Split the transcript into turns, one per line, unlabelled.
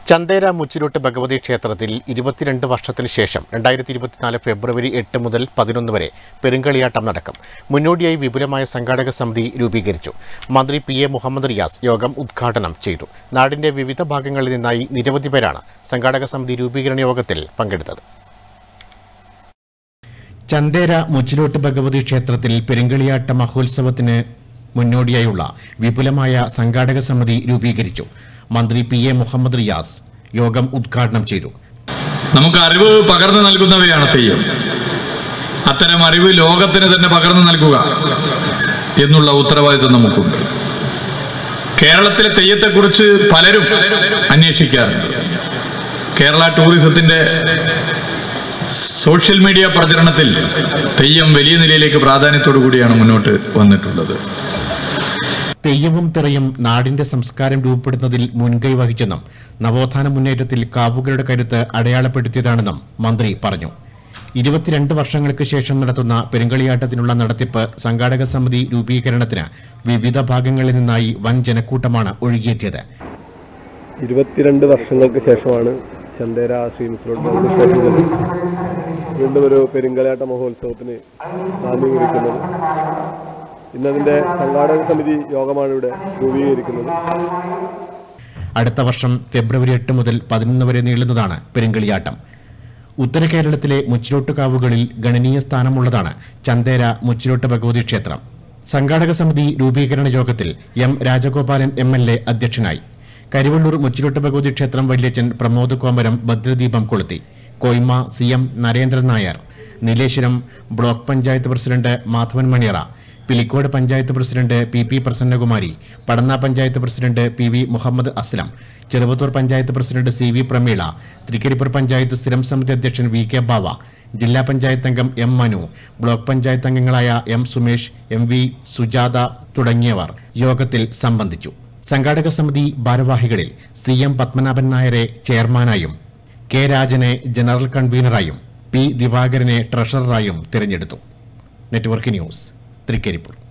ചന്തേര മുച്ചിലോട്ട് ഭഗവതി ക്ഷേത്രത്തിൽ ഇരുപത്തിരണ്ട് വർഷത്തിന് ശേഷം രണ്ടായിരത്തി ഇരുപത്തിനാല് ഫെബ്രുവരി എട്ട് മുതൽ പതിനൊന്ന് വരെ പെരുങ്കളിയാട്ടം നടക്കും മുന്നോടിയായി വിപുലമായ സംഘാടക സമിതി രൂപീകരിച്ചു മന്ത്രി പി എ മുഹമ്മദ് റിയാസ് യോഗം ഉദ്ഘാടനം ചെയ്തു നാടിന്റെ വിവിധ ഭാഗങ്ങളിൽ നിന്നായി നിരവധി പേരാണ് സംഘാടക സമിതി രൂപീകരണ യോഗത്തിൽ പങ്കെടുത്തത് ചന്തേര മുച്ചിലോട്ട് ഭഗവതി ക്ഷേത്രത്തിൽ പെരുങ്കളിയാട്ട മഹോത്സവത്തിന് മുന്നോടിയായുള്ള വിപുലമായ സംഘാടക സമിതി രൂപീകരിച്ചു മന്ത്രി പി എ മുഹമ്മദ് റിയാസ് യോഗം ഉദ്ഘാടനം ചെയ്തു
നമുക്ക് അറിവ് പകർന്നു നൽകുന്നവയാണ് തെയ്യം അത്തരം അറിവ് ലോകത്തിന് തന്നെ പകർന്നു നൽകുക എന്നുള്ള ഉത്തരവാദിത്വം നമുക്കുണ്ട് കേരളത്തിലെ തെയ്യത്തെക്കുറിച്ച് പലരും അന്വേഷിക്കാറുണ്ട് കേരള ടൂറിസത്തിന്റെ സോഷ്യൽ മീഡിയ പ്രചരണത്തിൽ തെയ്യം വലിയ നിലയിലേക്ക് പ്രാധാന്യത്തോടു കൂടിയാണ് മുന്നോട്ട് വന്നിട്ടുള്ളത്
തെയ്യവും തിറയും നാടിന്റെ സംസ്കാരം രൂപപ്പെടുന്നതിൽ മുൻകൈ വഹിച്ചെന്നും നവോത്ഥാന മുന്നേറ്റത്തിൽ കാവുകളുടെ കരുത്ത് അടയാളപ്പെടുത്തിയതാണെന്നും മന്ത്രി പറഞ്ഞു ഇരുപത്തിരണ്ട് വർഷങ്ങൾക്ക് ശേഷം നടത്തുന്ന പെരുങ്കളിയാട്ടത്തിനുള്ള നടത്തിപ്പ് സംഘാടക സമിതി രൂപീകരണത്തിന് വിവിധ ഭാഗങ്ങളിൽ നിന്നായി വൻ ജനക്കൂട്ടമാണ് ഒഴുകിയെത്തിയത്
ഇരുപത്തിരണ്ട് വർഷങ്ങൾക്ക് ശേഷമാണ് ചന്ദേര ശ്രീ മുസ്ലോട്ട് ക്ഷേത്രത്തിൽ വീണ്ടും ഒരു പെരുങ്കളിയാട്ട മഹോത്സവത്തിന് നാന്ദി കുറിക്കുന്നത് ഇന്നതിൻ്റെ സംഘാടക സമിതി യോഗമാണ് ഇവിടെ രൂപീകരിക്കുന്നത്
അടുത്ത വർഷം ഫെബ്രുവരി എട്ട് മുതൽ പതിനൊന്ന് വരെ നീളുന്നതാണ് പെരുങ്കളിയാട്ടം ഉത്തര കേരളത്തിലെ മുച്ചിലോട്ടുകാവുകളിൽ ഗണനീയ സ്ഥാനമുള്ളതാണ് ചന്തേര മുച്ചിലോട്ട് ഭഗവതി ക്ഷേത്രം സംഘാടക സമിതി രൂപീകരണ യോഗത്തിൽ M Rajagopalan M L A അധ്യക്ഷനായി കരിവള്ളൂർ മുച്ചിലോട്ട് ഭഗവതി ക്ഷേത്രം വല്യച്ചൻ പ്രമോദ് കോമരം ഭദ്രദീപം കൊളുത്തി കോയ്മ C M Narendran Nair Nileshwaram block panchayat president Madhavan Maniyara Pilicode panchayat president P P Prasannakumari Padanna panchayat president P V Muhammad Aslam Cheruvathur panchayat president C V Prameela Thrikaripur panchayat സ്ഥിരം സമിതി അധ്യക്ഷൻ വി കെ ബാവ ജില്ലാ പഞ്ചായത്ത് അംഗം എം മനു ബ്ലോക്ക് പഞ്ചായത്ത് അംഗങ്ങളായ M Sumesh M V Sujatha തുടങ്ങിയവർ യോഗത്തിൽ സംബന്ധിച്ചു സംഘാടക സമിതി ഭാരവാഹികളിൽ സി എം പത്മനാഭൻ നായരെ ചെയർമാനായും കെ രാജനെ ജനറൽ കൺവീനറായും പി ദിവാകരനെ ട്രഷററായും തിരഞ്ഞെടുത്തു നെറ്റ്വർക്ക് ന്യൂസ് തൃക്കരിപ്പൂർ